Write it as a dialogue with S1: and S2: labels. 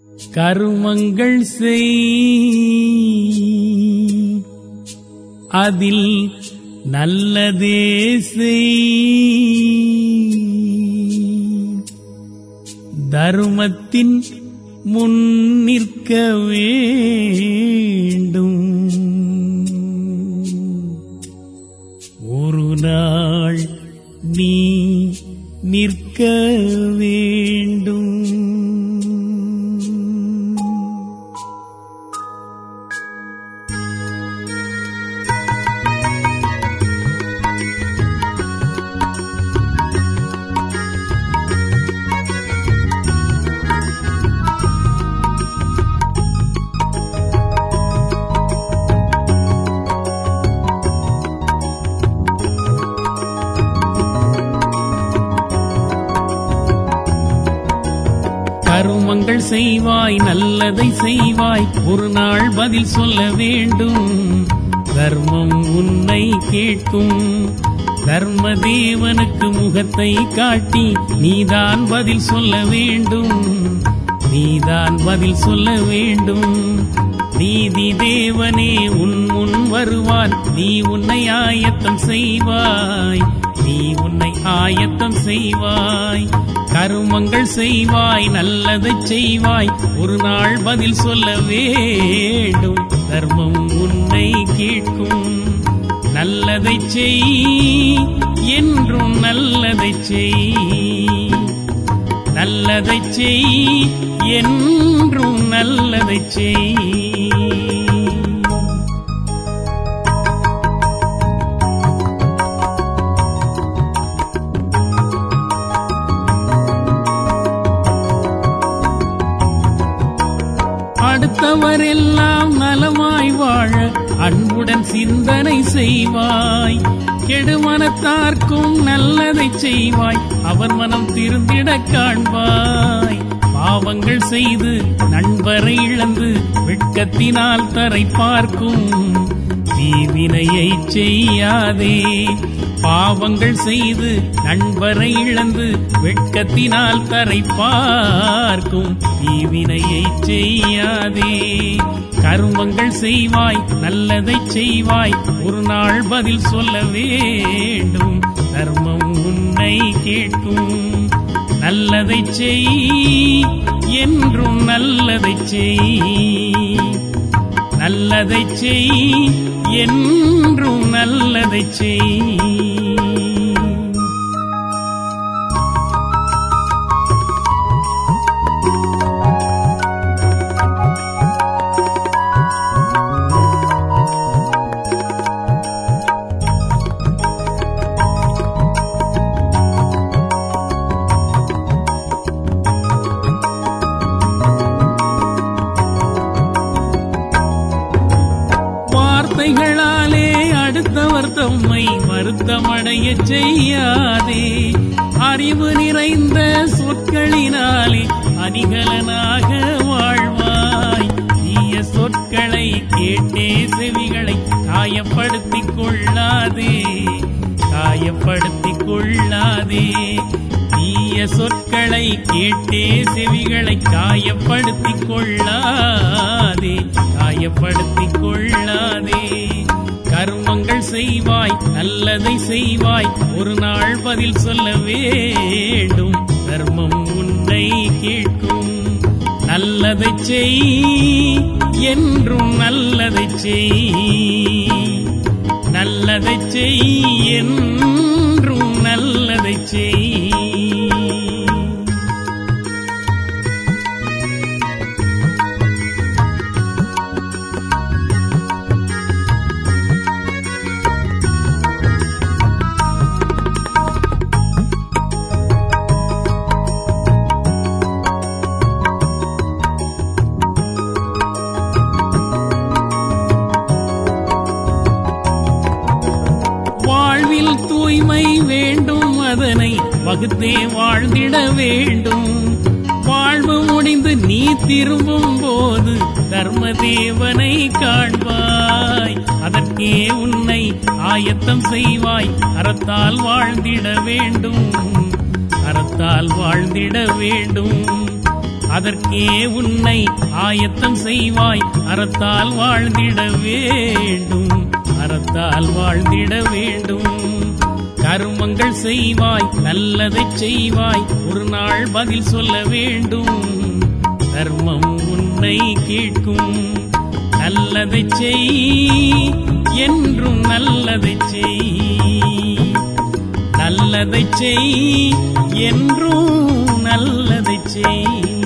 S1: கருமங்கள் செய் அதில் நல்லதே செய் தருமத்தின் முன் நிற்க வேண்டும் ஒரு நாள் நீ நிற்க வேண்டும் கருமங்கள் செய்வாய் நல்லதை செய்வாய் ஒரு நாள் பதில் சொல்ல வேண்டும் தர்மம் உன்னை கேட்கும் தர்ம தேவனுக்கு முகத்தை காட்டி நீதான் பதில் சொல்ல வேண்டும் நீதான் பதில் சொல்ல வேண்டும் நீதி தேவனே உன் முன் வருவான் நீ உன்னை ஆயத்தம் செய்வாய் நீ உன்னை ஆயத்தம் செய்வாய் கருமங்கள் செய்வாய் நல்லதை செய்வாய் ஒரு நாள் பதில் சொல்ல வேண்டும் தர்மம் உன்னை கேட்கும் நல்லதை செய் என்றும் நல்லதை செய் நல்லதை செய் என்றும் நல்லதை செய் அடுத்தவரெல்லாம் நலமாய் வாழ அன்புடன் சிந்தனை செய்வாய் கெடுமனத்தார்க்கும் நல்லதை செய்வாய் அவர் மனம் திருந்திட காண்பாய் பாவங்கள் செய்து நண்பரை இழந்து வெட்கத்தினால் தரை பார்க்கும் தீவினையை செய்யாதே பாவங்கள் செய்து நண்பரை இழந்து வெட்கத்தினால் தரை பார்க்கும் தீவினையை செய்யாதே கருமங்கள் செய்வாய் நல்லதை செய்வாய் ஒரு நாள் பதில் சொல்ல வேண்டும் தர்மம் உன்னை கேட்கும் நல்லதை செய் என்றும் நல்லதை செய் நல்லதை செய் என்றும் நல்லதை செய் வார்த்தைகளாலே அடுத்தவர் தம்மை வருத்தமடைய செய்யாதே அறிவு நிறைந்த சொற்களினாலே அணிகலனாக வாழ்வாய் தீய சொற்களை கேட்டே செவிகளை காயப்படுத்திக் கொள்ளாதே காயப்படுத்திக் கொள்ளாதே தீய சொற்களை கேட்டே செவிகளை காயப்படுத்திக் கொள்ளாதே காயப்படுத்திக் கொள்ளாதே கர்மங்கள் செய்வாய் நல்லதை செய்வாய் ஒரு நாள் பதில் சொல்ல வேண்டும் தர்மம் உன்னை கேட்கும் நல்லதை செய் என்றும் நல்லதை செய் நல்லதை செய் என்றும் நல்லதை செய் வாழ்வில் தூய்மை வேண்டும் அதனை வகுத்தே வாழ்ந்திட வேண்டும் வாழ்வு முடிந்து நீ திரும்பும் போது தர்மதேவனை காண்பாய் அதற்கே உன்னை ஆயத்தம் செய்வாய் அறத்தால் வாழ்ந்திட வேண்டும் அறத்தால் வாழ்ந்திட வேண்டும் அதற்கே உன்னை ஆயத்தம் செய்வாய் அறத்தால் வாழ்ந்திட வேண்டும் அறத்தால் வாழ்ந்திட வேண்டும் கருமங்கள் செய்வாய் நல்லதைச் செய்வாய் ஒரு நாள் பதில் சொல்ல வேண்டும் தர்மம் உன்னை கேட்கும் நல்லதைச் செய் என்றும் நல்லதைச் செய் நல்லதைச் செய் என்றும் நல்லதைச் செய்